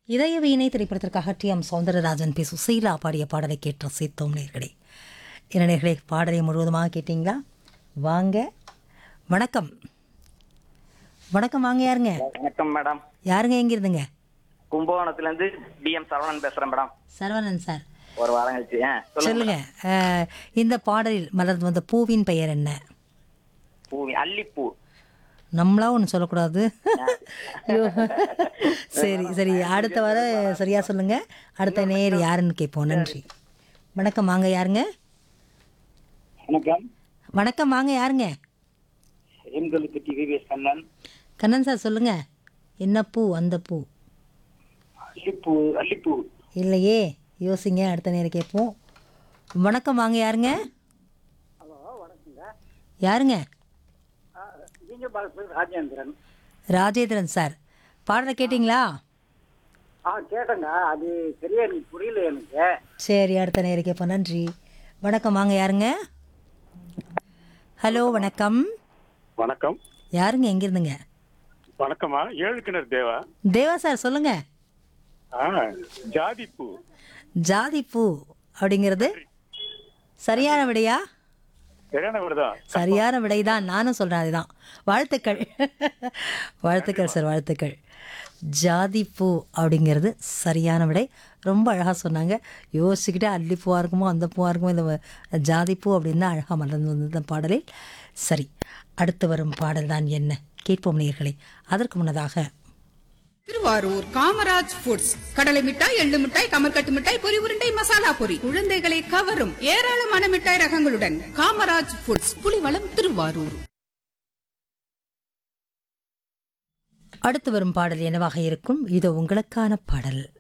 இதய வீணை திரைப்படத்திற்காக T M Soundararajan P Susheela பாடிய பாடலை கேட்டு ரசித்தோம் நேர்களே என்ன நேர்களே பாடலை முழுவதுமாக கேட்டிங்களா வாங்க வணக்கம் வணக்கம் வாங்க யாருங்க வணக்கம் மேடம் யாருங்க எங்க இருந்துங்க கும்பகோணத்துல இருந்து டிஎம் சரவணன் பேசுறேன் மேடம் சரவணன் சார் ஒரு வாரம் கழிச்சு ஆ, சொல்லுங்க சொல்லுங்க அஹ், இந்த பாடலில் மலர்ந்து வந்த பூவின் பெயர் என்ன பூ அல்லிப்பூ நம்மளா ஒன்று சொல்லக்கூடாது ஐயோ. சரி சரி அடுத்த வர சரியா சொல்லுங்க அடுத்த நேர் யாருன்னு கேட்போம் நன்றி வணக்கம் வாங்க யாருங்க வணக்கம் வணக்கம் வாங்க யாருங்க எங்களுக்கு டிவிஎஸ் கண்ணன் கண்ணன் சார் சொல்லுங்க என்ன பூ அந்த பூ அல்லிப்பூ அல்லிப்பூ இல்லையே யோசிங்க அடுத்த நேரம் கேட்போம் வணக்கம் வாங்க யாருங்க யாருங்க நீங்க ராஜேந்திரன் ராஜேந்திரன் சார் பாடலை கேட்டிங்களா ஆ கேட்டேங்க அது சரியா எனக்கு புரியல எனக்கு சரி அடுத்த நேரம் கேட்போம் நன்றி வணக்கம் வாங்க யாருங்க ஹலோ வணக்கம் வணக்கம் யாருங்க எங்கிருந்துங்க வணக்கம்மா ஏழு கிணறு தேவா தேவா சார் சொல்லுங்க ஆ ஜாதி பூ ஜாதி பூ அப்படிங்கிறது சரியான விடையா சரியான விடுதா சரியான விடை தான் நானும் சொல்கிறேன் அதுதான் வாழ்த்துக்கள் வாழ்த்துக்கள் சார் வாழ்த்துக்கள் ஜாதி பூ அப்படிங்கிறது சரியான விடை ரொம்ப அழகாக சொன்னாங்க யோசிச்சுக்கிட்டே அல்லிப்பூவாக இருக்குமோ அந்த பூவாக இருக்குமோ இந்த வ- ஜாதி பூ அப்படின்னு தான் அழகாக மலர்ந்து வந்தது இந்த பாடலில் சரி அடுத்து வரும் பாடல் தான் என்ன கேட்போம் நேயர்களே அதற்கு முன்னதாக திருவாரூர் காமராஜ் ஃபுட்ஸ் கடலை மிட்டாய் எள்ளு மிட்டாய் கமர்கட்டு மிட்டாய் பொரி உருண்டை மசாலா பொரி குழந்தைகளை கவரும் ஏராளமான மிட்டாய் ரகங்களுடன் காமராஜ் ஃபுட்ஸ் புலிவளம் திருவாரூர் அடுத்து வரும் பாடல் என்னவாக இருக்கும் இது உங்களுக்கான பாடல்